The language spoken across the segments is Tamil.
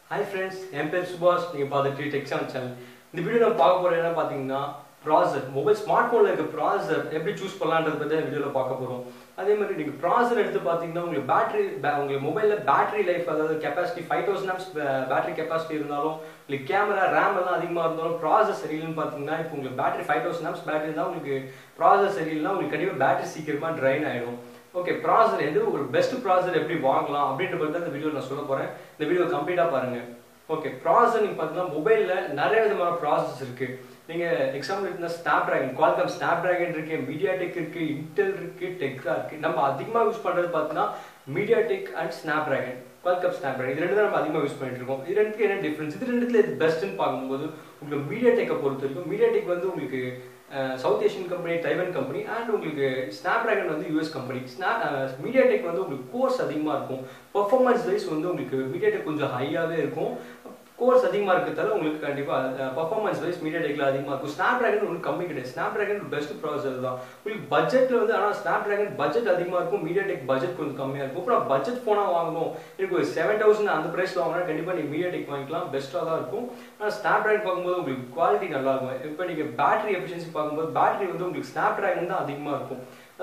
ஹாய் ஃப்ரெண்ட்ஸ் என் பேர் சுபாஷ் நீங்கள் பார்த்துட்டு டெக்ஸான் சேனல் இந்த வீடியோ நம்ம பார்க்க போகிறது என்ன பார்த்தீங்கன்னா ப்ராசர் மொபைல் ஸ்மார்ட் ஃபோனில் இருக்க ப்ராசர் எப்படி சூஸ் பண்ணலான்றத பற்றி இந்த வீடியோவில் பார்க்க போகிறோம் அதே மாதிரி நீங்கள் ப்ராசர் எடுத்து பார்த்தீங்கன்னா உங்களுக்கு பேட்டரி உங்களுக்கு மொபைலில் பேட்டரி லைஃப் அதாவது capacity five thousand amps battery capacity இருந்தாலும் உங்களுக்கு கேமரா ரேம் எல்லாம் அதிகமாக இருந்தாலும் ப்ராசஸ் சரியில்லைன்னு பார்த்தீங்கன்னா இப்போ உங்களுக்கு battery five thousand amps battery இருந்தால் உங்களுக்கு ப்ராசஸ் சரியில்லைனா உங்களுக்கு கண்டிப்பாக பேட்டரி சீக்கிரமாக ட்ரைன் ஆகிடும் ஓகே ப்ராசர் எது ஒரு பெஸ்ட் ப்ராசர் எப்படி வாங்கலாம் அப்படின்ற பற்றி இந்த வீடியோ நான் சொல்ல போகிறேன் இந்த வீடியோ கம்ப்ளீட்டாக பாருங்கள் ஓகே ப்ராசர் நீங்கள் பார்த்தீங்கன்னா மொபைலில் நிறைய விதமான ப்ராசஸ் இருக்குது நீங்கள் எக்ஸாம்பிள் இருந்தால் Snapdragon Qualcomm Snapdragon இருக்கு மீடியா டெக் இருக்கு இன்டெல் இருக்கு டெக்ரா இருக்கு நம்ம அதிகமாக யூஸ் பண்ணுறது பார்த்தீங்கன்னா MediaTek and Snapdragon Qualcomm Snapdragon இது ரெண்டு தான் நம்ம அதிகமாக யூஸ் பண்ணிட்டு இருக்கோம் இது ரெண்டுக்கு என்ன டிஃப்ரென்ஸ் இது ரெண்டுத்துல இது பெஸ்ட்னு பார்க்கும்போது உங்களுக்கு மீடியா டெக்கை பொறுத்த வரைக்கும் மீடியா டெக் வந்து உங்களுக்கு South Asian company Taiwan company and உங்களுக்கு ஸ்னாப் ட்ராகன் வந்து US company Snap MediaTek வந்து உங்களுக்கு கோர்ஸ் அதிகமாக இருக்கும் பர்ஃபார்மன்ஸ் வைஸ் வந்து உங்களுக்கு மீடியா டெக் கொஞ்சம் ஹையாகவே இருக்கும் கோர்ஸ் அதிகமாக இருக்கிறதால உங்களுக்கு கண்டிப்பாக பர்ஃபார்மன்ஸ் வைஸ் மீடியா டெக்கில் அதிகமாக இருக்கும் ஸ்னாப் ட்ராகன் ஒன்றும் கம்மி கிடையாது ஸ்னாப் ட்ராகன் பெஸ்ட் ப்ராசர் தான் உங்களுக்கு பட்ஜெட்டில் வந்து ஆனால் ஸ்னாப் ட்ராகன் பட்ஜெட் அதிகமாக இருக்கும் மீடியா டெக் பட்ஜெட் கொஞ்சம் கம்மியாக இருக்கும் இப்போ நான் பட்ஜெட் ஃபோனாக வாங்கணும் எனக்கு ஒரு செவன் தௌசண்ட் அந்த ப்ரைஸில் வாங்கினா கண்டிப்பாக நீங்கள் மீடியா டெக் வாங்கிக்கலாம் பெஸ்ட்டாக தான் இருக்கும் ஆனால் ஸ்னாப் ட்ராகன் பார்க்கும்போது உங்களுக்கு குவாலிட்டி நல்லா இருக்கும் இப்போ நீங்கள் பேட்டரி எஃபிஷியன்சி பார்க்கும்போது பேட்டரி வந்து உங்களுக்கு ஸ்னாப் ட்ராகன் தான் அதிகமாக இருக்கும்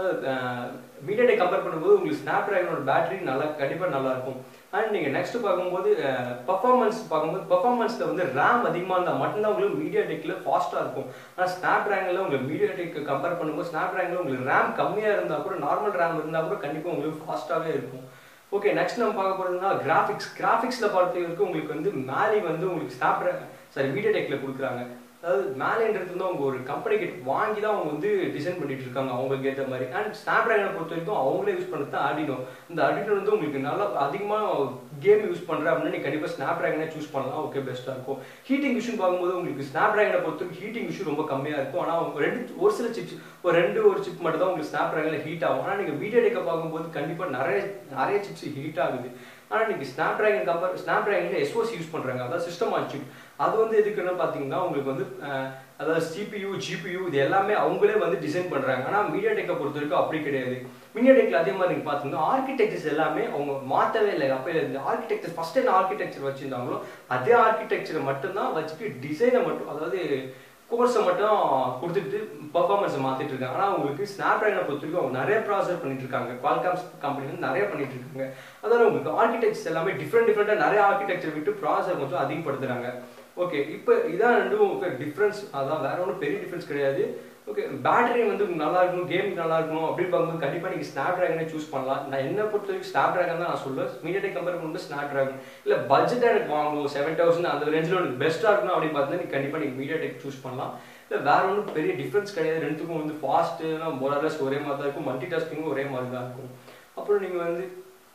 மீடியா டெக் கம்பேர் பண்ணும்போது உங்களுக்கு ஸ்னாப் ட்ராகனோட பேட்டரி நல்லா கண்டிப்பாக நல்லா இருக்கும் அண்ட் நீங்கள் நெக்ஸ்ட் பார்க்கும்போது பர்ஃபார்மன்ஸ் பார்க்கும்போது பர்ஃபார்மன்ஸில் வந்து ரேம் அதிகமாக இருந்தால் மட்டும்தான் உங்களுக்கு மீடியா டெக்கில் ஃபாஸ்ட்டாக இருக்கும் ஆனால் ஸ்னாப் ட்ராகனில் உங்களுக்கு மீடியா டெக் கம்பேர் பண்ணும்போது ஸ்னாப் ட்ராகனில் உங்களுக்கு ரேம் கம்மியாக இருந்தால் கூட நார்மல் ரேம் இருந்தால் கூட கண்டிப்பாக உங்களுக்கு ஃபாஸ்ட்டாகவே இருக்கும் ஓகே நெக்ஸ்ட் நம்ம பார்க்க போகிறதுனா கிராஃபிக்ஸ் கிராஃபிக்ஸில் பொறுத்த வரைக்கும் உங்களுக்கு வந்து மேலி வந்து உங்களுக்கு ஸ்னாப் சாரி மீடியா டெக்கில் கொடுக்குறாங்க அதாவது மேலேன்றது வந்து அவங்க ஒரு கம்பெனி கிட்ட வாங்கி தான் அவங்க வந்து டிசைன் பண்ணிட்டு இருக்காங்க அவங்களுக்கு ஏற்ற மாதிரி அண்ட் ஸ்னாப் ட்ராகனை பொறுத்த வரைக்கும் அவங்களே யூஸ் பண்ணுறது தான் ஆடினோ இந்த ஆடினோ வந்து உங்களுக்கு நல்லா அதிகமாக கேம் யூஸ் பண்ணுற அப்படின்னா நீ கண்டிப்பாக ஸ்னாப் ட்ராகனே சூஸ் பண்ணலாம் ஓகே பெஸ்ட்டாக இருக்கும் ஹீட்டிங் இஷ்யூ பார்க்கும்போது உங்களுக்கு ஸ்னாப் ட்ராகனை பொறுத்த வரைக்கும் ஹீட்டிங் இஷ்யூ ரொம்ப கம்மியாக இருக்கும் ஆனால் ரெண்டு ஒரு சில சிப்ஸ் ஒரு ரெண்டு ஒரு சிப் மட்டும் தான் உங்களுக்கு ஸ்னாப் ட்ராகனில் ஹீட் ஆகும் ஆனால் நீங்கள் வீடியோ டேக்கை பார்க்கும்போது கண்டிப்பாக நிறைய நிறைய சிப்ஸ் ஹீட் ஆகுது ஆனால் நீங்கள் ஸ்னாப் ட்ராகன் கம்பேர் ஸ்னாப் ட்ராகனில் எஸ்ஓசி யூஸ் பண்ணுறாங்க அதாவது சிஸ்டம் ஆன் சிப் அது வந்து எதுக்குன்னு பார்த்தீங்கன்னா உங்களுக்கு வந்து அதாவது சிபியூ ஜிபியூ இது எல்லாமே அவங்களே வந்து டிசைன் பண்ணுறாங்க ஆனால் மீடியா டெக்கை பொறுத்த வரைக்கும் அப்படி கிடையாது மீடியா டெக்கில் அதே மாதிரி நீங்கள் பார்த்தீங்கன்னா ஆர்கிடெக்சர்ஸ் எல்லாமே அவங்க மாற்றவே இல்லை அப்போ இந்த ஆர்கிடெக்சர் ஃபஸ்ட் என்ன ஆர்கிடெக்சர் வச்சுருந்தாங்களோ அதே ஆர்கிடெக்சரை மட்டும்தான் வச்சுட்டு டிசைனை மட்டும் அதாவது கோர்ஸை மட்டும் கொடுத்துட்டு பர்ஃபார்மன்ஸை மாற்றிட்டு இருக்காங்க ஆனால் உங்களுக்கு ஸ்னாப் ட்ராகனை பொறுத்த வரைக்கும் அவங்க நிறைய ப்ராசர் பண்ணிட்டு இருக்காங்க குவால்காம்ஸ் கம்பெனி வந்து நிறைய பண்ணிட்டு இருக்காங்க அதனால உங்களுக்கு ஆர்கிடெக்சர்ஸ் எல்லாமே டிஃப்ரெண்ட் டிஃப்ரெண்ட்டாக நிறைய ஆர்கிடெக்சர் விட்டு ப்ராசர் கொஞ்சம் அதிகப்படுத்துறாங்க ஓகே இப்போ இதான் ரெண்டும் டிஃப்ரென்ஸ் அதான் வேற ஒன்றும் பெரிய டிஃப்ரென்ஸ் கிடையாது ஓகே பேட்டரி வந்து நல்லா இருக்கணும் கேம் நல்லா இருக்கணும் அப்படின்னு பார்க்கும்போது கண்டிப்பாக நீங்கள் ஸ்னாப் ட்ராகனே சூஸ் பண்ணலாம் நான் என்ன பொறுத்த வரைக்கும் ஸ்னாப் ட்ராகன் தான் நான் சொல்லுவேன் மீடியா டெக் கம்பேர் பண்ணும்போது ஸ்னாப் ட்ராகன் இல்லை பட்ஜெட் எனக்கு வாங்கணும் செவன் தௌசண்ட் அந்த ரேஞ்சில் எனக்கு பெஸ்ட்டாக இருக்கணும் அப்படின்னு பார்த்தீங்கன்னா நீங்கள் கண்டிப்பாக நீங்கள் மீடியா டெக் சூஸ் பண்ணலாம் இல்லை வேற ஒன்றும் பெரிய டிஃப்ரென்ஸ் கிடையாது ரெண்டுத்துக்கும் வந்து ஃபாஸ்ட்டுனா மோரலஸ் ஒரே மாதிரி தான் இருக்கும் மல்டி டாஸ்கிங்கும் ஒரே மாதிரி தான் இருக்கும் அப்புறம் நீங்கள் வந்து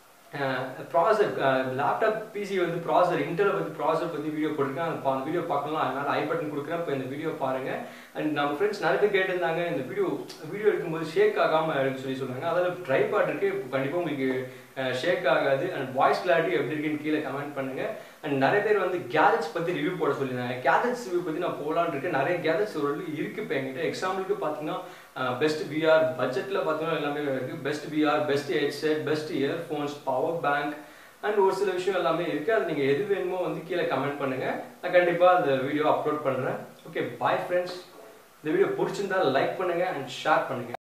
ப்ராசர் லேப்டாப் பிசி வந்து ப்ராசர் இன்டர்ல பற்றி ப்ராசர் பற்றி வீடியோ போட்டிருக்கேன் அந்த வீடியோ பார்க்கலாம் அதனால ஐ பட்டன் கொடுக்குறேன் இப்போ இந்த வீடியோ பாருங்க அண்ட் நம்ம ஃப்ரெண்ட்ஸ் நிறைய பேர் கேட்டிருந்தாங்க இந்த வீடியோ வீடியோ எடுக்கும்போது ஷேக் ஆகாமல் எடுக்க சொல்லி சொன்னாங்க அதாவது ட்ரைபாட் இருக்கு இப்போ கண்டிப்பாக உங்களுக்கு ஷேக் ஆகாது அண்ட் வாய்ஸ் கிளாரிட்டி எப்படி இருக்குன்னு கீழே கமெண்ட் பண்ணுங்க அண்ட் நிறைய பேர் வந்து கேஜெட்ஸ் பற்றி ரிவ்யூ போட சொல்லியிருந்தாங்க கேஜெட்ஸ் ரிவ்யூ பற்றி நான் போகலான்னு இருக்கேன் நிறைய கேஜெட்ஸ் ஒரு இருக்கு இப்போ என்கிட்ட எக்ஸாம்பிளுக்கு பார்த்தீங்கன்னா பெஸ்ட் விஆர் பட்ஜெட்டில் பார்த்தீங்கன்னா எல்லாமே இருக்குது best VR best headset best earphones power bank and ஒரு சில விஷயம் எல்லாமே இருக்குது அது நீங்கள் எது வேணுமோ வந்து கீழே கமெண்ட் பண்ணுங்கள் நான் கண்டிப்பாக அந்த வீடியோ அப்லோட் பண்ணுறேன் ஓகே பாய் ஃப்ரெண்ட்ஸ் இந்த வீடியோ பிடிச்சிருந்தா லைக் பண்ணுங்கள் அண்ட் ஷேர் பண்ணுங்கள்